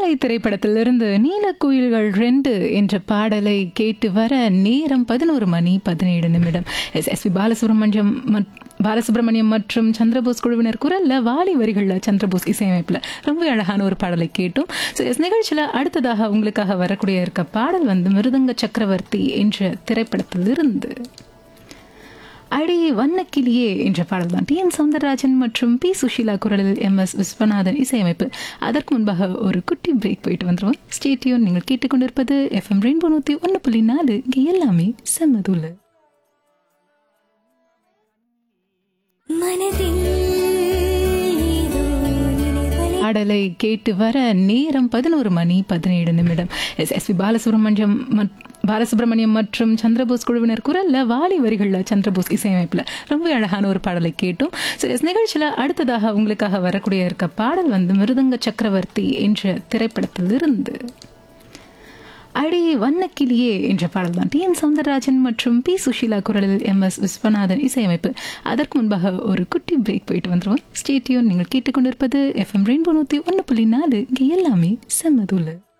விடுதலை திரைப்படத்திலிருந்து நீலக்குயில்கள் ரெண்டு என்ற பாடலை கேட்டு வர நேரம் பதினோரு மணி பதினேழு நிமிடம் எஸ் எஸ் பி பாலசுப்ரமணியம் மத்- பாலசுப்ரமணியம் மற்றும் சந்திரபோஸ் குழுவினர் குரல்ல வாலி வரிகள்ல சந்திரபோஸ் இசையமைப்புல ரொம்ப அழகான ஒரு பாடலை கேட்டோம் ஸோ எஸ் நிகழ்ச்சியில அடுத்ததாக உங்களுக்காக வரக்கூடிய இருக்க பாடல் வந்து மிருதங்க சக்கரவர்த்தி என்ற திரைப்படத்திலிருந்து அடி வண்ணக்கிளியே என்ற பாடல் தான் டி என் சவுந்தரராஜன் மற்றும் பி சுஷீலா குரலில் எம் எஸ் விஸ்வநாதன் இசையமைப்பு அதற்கு முன்பாக ஒரு குட்டி பிரேக் போயிட்டு வந்துருவோம் ஸ்டேடியோன் நீங்கள் கேட்டுக்கொண்டிருப்பது எஃப்எம் ரெயின்போ நூற்றி ஒன்று புள்ளி நாலு இங்கே எல்லாமே செம்மதுள்ள மனதில் ஏதோ நினைவலை பாடலை கேட்டு வர நேரம் பதினோரு மணி பதினேழு நிமிடம் எஸ் எஸ் பி பாலசுப்ரமணியம் மத்- பாலசுப்ரமணியம் மற்றும் சந்திரபோஸ் குழுவினர் குரல்ல வாலி வரிகள்ல சந்திரபோஸ் இசையமைப்புல ரொம்ப அழகான ஒரு பாடலை கேட்டோம் ஸோ எஸ் நிகழ்ச்சியில அடுத்ததாக உங்களுக்காக வரக்கூடிய இருக்க பாடல் வந்து மிருதங்க சக்கரவர்த்தி என்ற திரைப்படத்திலிருந்து அடி வண்ணக்கிளியே என்ற பாடல் தான் டி என் சவுந்தரராஜன் மற்றும் பி சுஷீலா குரலில் எம் எஸ் விஸ்வநாதன் இசையமைப்பு அதற்கு முன்பாக ஒரு குட்டி பிரேக் போயிட்டு வந்துருவோம் ஸ்டேடியோன் நீங்கள் கேட்டுக்கொண்டிருப்பது எஃப்எம் ரெயின்போ நூற்றி ஒன்று புள்ளி நாலு இங்கே எல்லாமே செம்மதுள்ள